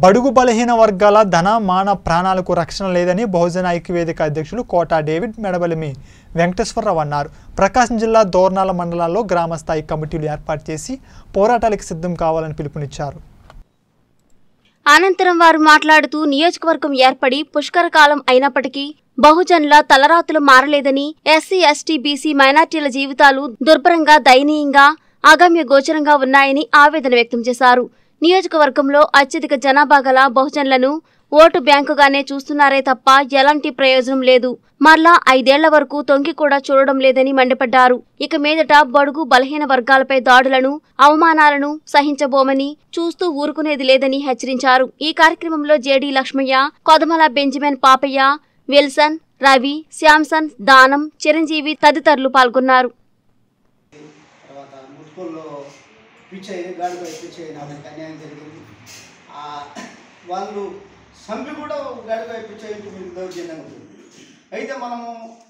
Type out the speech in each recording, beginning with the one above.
బడుగు బలహీన వర్గాల ధన మాన ప్రాణాలకు రక్షణ లేదని బహుజన ఐక్యవేదిక అధ్యక్షులు కోటా డేవిడ్ మెడబలిమి వెంకటేశ్వరరావు అన్నారు ప్రకాశం జిల్లా దోర్నాల మండలాల్లో గ్రామస్థాయి కమిటీలు ఏర్పాటు చేసి పోరాటాలకు సిద్ధం కావాలని పిలుపునిచ్చారు అనంతరం వారు మాట్లాడుతూ నియోజకవర్గం ఏర్పడి పుష్కర కాలం అయినప్పటికీ బహుజనుల తలరాతులు మారలేదని ఎస్సీ ఎస్టీ బీసీ మైనార్టీల జీవితాలు దుర్భరంగా దయనీయంగా అగమ్య గోచరంగా ఉన్నాయని ఆవేదన వ్యక్తం చేశారు నియోజకవర్గంలో అత్యధిక జనాభా గల బహుజనులను ఓటు బ్యాంకుగానే చూస్తున్నారే తప్ప ఎలాంటి ప్రయోజనం లేదు మరలా ఐదేళ్ల వరకు తొంగి కూడా చూడడం లేదని మండిపడ్డారు ఇక మీదట బడుగు బలహీన వర్గాలపై దాడులను అవమానాలను సహించబోమని చూస్తూ ఊరుకునేది లేదని హెచ్చరించారు ఈ కార్యక్రమంలో JD Lakshmaiah Kodamala Benjamin Papaiah Wilson Ravi Shyamson Danam Chiranjeevi తదితరులు పాల్గొన్నారు తర్వాత ముట్టుకోల్లో పిచ్ అయ్యి గాడిపై పిచ్ అయిన అతనికి అన్యాయం జరిగింది ఆ వాళ్ళు సంపి కూడా గాడిపై పిచ్ అయ్యి మీకు దౌర్జన్యంగా ఉంది అయితే మనము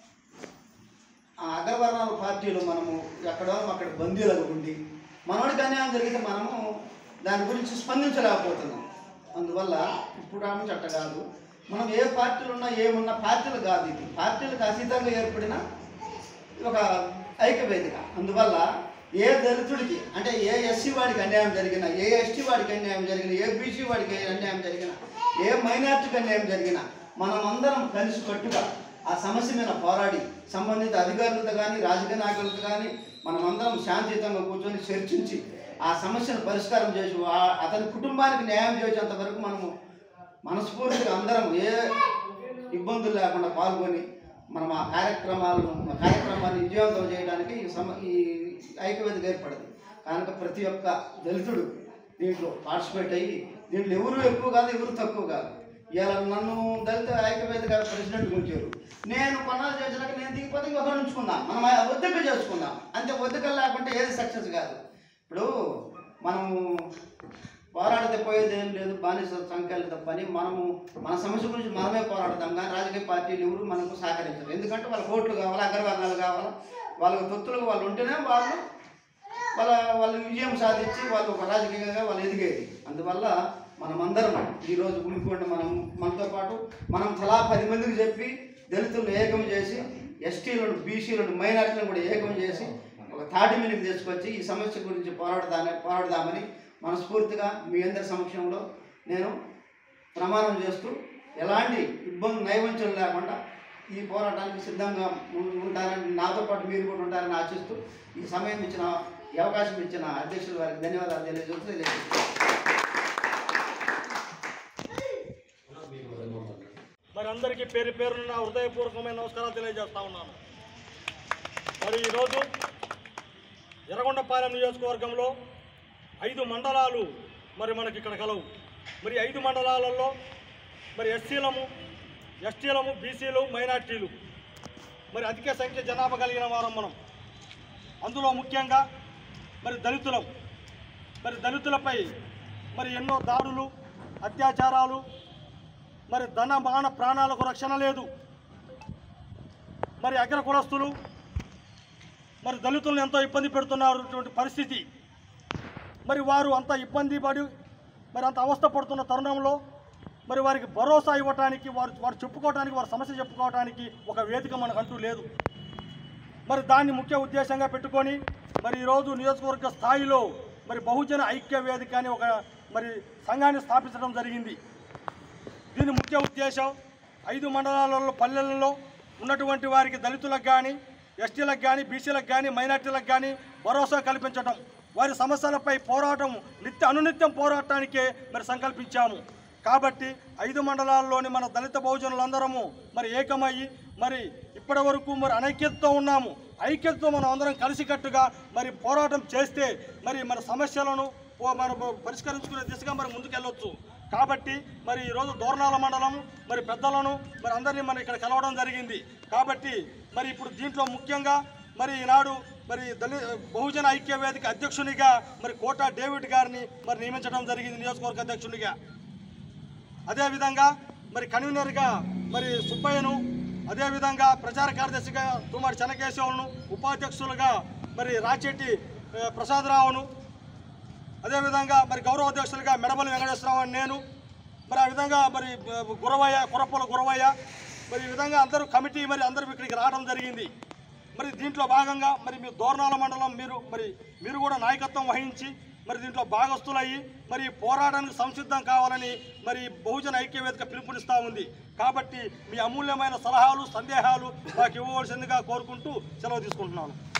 ఆ అగ్రవర్ణాల పార్టీలు మనము ఎక్కడో అక్కడ బందీలుగా ఉండి మనవాడికి అన్యాయం జరిగితే మనము దాని గురించి స్పందించలేకపోతున్నాం అందువల్ల ఇప్పుడు ఆమె చట్ట కాదు మనం ఏ పార్టీలు ఉన్నా ఏమున్నా పార్టీలు కాదు ఇది పార్టీలకు అతీతంగా ఏర్పడిన ఒక ఐక్యవేదిక అందువల్ల ఏ దళితుడికి అంటే ఏ ఎస్సీ వాడికి అన్యాయం జరిగినా ఏ ఎస్టీ వాడికి అన్యాయం జరిగినా ఏ బీసీ వాడికి అన్యాయం జరిగినా ఏ మైనార్టీకి అన్యాయం జరిగినా మనం అందరం కలిసి కట్టుగా ఆ సమస్య మీద పోరాడి సంబంధిత అధికారులతో కానీ రాజకీయ నాయకులతో కానీ మనం అందరం శాంతియుతంగా కూర్చొని చర్చించి ఆ సమస్యను పరిష్కారం చేసి ఆ- అతని కుటుంబానికి న్యాయం చేసేంత వరకు మనము మనస్ఫూర్తిగా అందరం ఏ ఇబ్బందులు లేకుండా పాల్గొని మనం ఆ కార్యక్రమాలను ఆ కార్యక్రమాన్ని విజయవంతం చేయడానికి ఈ సమ ఈ ఐక్యవేదిక ఏర్పడింది కనుక ప్రతి ఒక్క దళితుడు దీంట్లో పార్టిసిపేట్ అయ్యి దీంట్లో ఎవరు ఎక్కువ కాదు ఎవరు తక్కువ కాదు ఇవాళ నన్ను దళిత ఐక్యవేదిక ప్రెసిడెంట్ ఉంచారు నేను కొన్నాళ్ళు చేసినాక నేను దిగిపోతే ఇంకొక ఉంచుకుందాం మనం ఆ ఒద్దిక చేసుకుందాం అంతే ఒద్దిక లేకుంటే ఏది సక్సెస్ కాదు ఇప్పుడు మనము పోరాడితే పోయేది ఏం లేదు బానిస సంఖ్యలు తప్పని మనము మన సమస్య గురించి మనమే పోరాడతాం కానీ రాజకీయ పార్టీలు ఎవరు మనకు సహకరించరు ఎందుకంటే వాళ్ళ ఓట్లు కావాలా అగ్రవర్ణాలు కావాలా వాళ్ళకి తొత్తులుగా వాళ్ళు ఉంటేనే వాళ్ళు వాళ్ళ వాళ్ళు విజయం సాధించి వాళ్ళు ఒక రాజకీయంగా వాళ్ళు ఎదిగేది అందువల్ల మనమందరం ఈరోజు గుమికొండ మనం మనతో పాటు మనం తలా పది మందికి చెప్పి దళితులను ఏకం చేసి ఎస్టీలను బీసీలను మైనార్టీలను కూడా ఏకం చేసి ఒక తాటి మీదకి తీసుకొచ్చి ఈ సమస్య గురించి పోరాడదానే పోరాడదామని మనస్ఫూర్తిగా మీ అందరి సమక్షంలో నేను ప్రమాణం చేస్తూ ఎలాంటి ఇబ్బంది నైవంచం లేకుండా ఈ పోరాటానికి సిద్ధంగా ఉం- ఉంటారని నాతో పాటు మీరు కూడా ఉంటారని ఆశిస్తూ ఈ సమయం ఇచ్చిన ఈ అవకాశం ఇచ్చిన అధ్యక్షుల వారికి ధన్యవాదాలు తెలియజేస్తూ తెలియజేస్తాను మరి అందరికీ పేరు పేరున హృదయపూర్వకమైన నమస్కారాలు తెలియజేస్తా ఉన్నాను మరి ఈరోజు ఎర్రగొండపాలెం నియోజకవర్గంలో ఐదు మండలాలు మరి మనకి ఇక్కడ కలవు మరి ఐదు మండలాలలో మరి ఎస్సీలము ఎస్టీలము బీసీలు మైనార్టీలు మరి అధిక సంఖ్య జనాభా కలిగిన వారం మనం అందులో ముఖ్యంగా మరి దళితులం మరి దళితులపై మరి ఎన్నో దాడులు అత్యాచారాలు మరి ధన మాన ప్రాణాలకు రక్షణ లేదు మరి అగ్ర కులస్తులు మరి దళితులను ఎంతో ఇబ్బంది పెడుతున్నటువంటి పరిస్థితి మరి వారు అంత ఇబ్బంది పడి మరి అంత అవస్థ పడుతున్న తరుణంలో మరి వారికి భరోసా ఇవ్వటానికి వారు వారు చెప్పుకోవడానికి వారి సమస్య చెప్పుకోవడానికి ఒక వేదిక మనకంటూ లేదు మరి దాన్ని ముఖ్య ఉద్దేశంగా పెట్టుకొని మరి ఈరోజు నియోజకవర్గ స్థాయిలో మరి బహుజన ఐక్య వేదిక అని ఒక మరి సంఘాన్ని స్థాపించడం జరిగింది దీని ముఖ్య ఉద్దేశం ఐదు మండలాలలో పల్లెలలో ఉన్నటువంటి వారికి దళితులకు కానీ ఎస్టీలకు కానీ బీసీలకు కానీ మైనార్టీలకు కానీ భరోసా కల్పించడం వారి సమస్యలపై పోరాటం నిత్య అనునిత్యం పోరాటానికే మరి సంకల్పించాము కాబట్టి ఐదు మండలాల్లోని మన దళిత బహుజనులందరము మరి ఏకమయ్యి మరి ఇప్పటి వరకు మరి అనైక్యతతో ఉన్నాము ఐక్యతతో మనం అందరం కలిసికట్టుగా మరి పోరాటం చేస్తే మరి మన సమస్యలను ఓ మనం పరిష్కరించుకునే దిశగా మరి ముందుకెళ్ళొచ్చు కాబట్టి మరి ఈరోజు దోర్నాల మండలం మరి పెద్దలను మరి అందరినీ మరి ఇక్కడ కలవడం జరిగింది కాబట్టి మరి ఇప్పుడు దీంట్లో ముఖ్యంగా మరి ఈనాడు మరి దళి బహుజన ఐక్య వేదిక అధ్యక్షునిగా మరి కోట డేవిడ్ గారిని మరి నియమించడం జరిగింది నియోజకవర్గ అధ్యక్షునిగా అదేవిధంగా మరి కన్వీనర్గా మరి సుబ్బయ్యను అదేవిధంగా ప్రచార కార్యదర్శిగా తుమ్మడి చెన్నకేశవులను ఉపాధ్యక్షులుగా మరి రాచెట్టి ఆ, ప్రసాదరావును అదేవిధంగా మరి గౌరవ అధ్యక్షులుగా మెడబలి వెంకటేశ్వరరావు అని నేను మరి ఆ విధంగా మరి బ- గురవయ్య కురపల గురవయ్య మరి ఈ విధంగా అందరూ కమిటీ మరి అందరూ ఇక్కడికి రావడం జరిగింది మరి దీంట్లో భాగంగా మరి మీ దోర్నాల మండలం మీరు మరి మీరు కూడా నాయకత్వం వహించి మరి దీంట్లో భాగస్తులయ్యి మరి ఈ పోరాటానికి సంసిద్ధం కావాలని మరి బహుజన ఐక్యవేదిక పిలుపునిస్తూ ఉంది కాబట్టి మీ అమూల్యమైన సలహాలు సందేహాలు మాకు ఇవ్వవలసిందిగా కోరుకుంటూ సెలవు తీసుకుంటున్నాను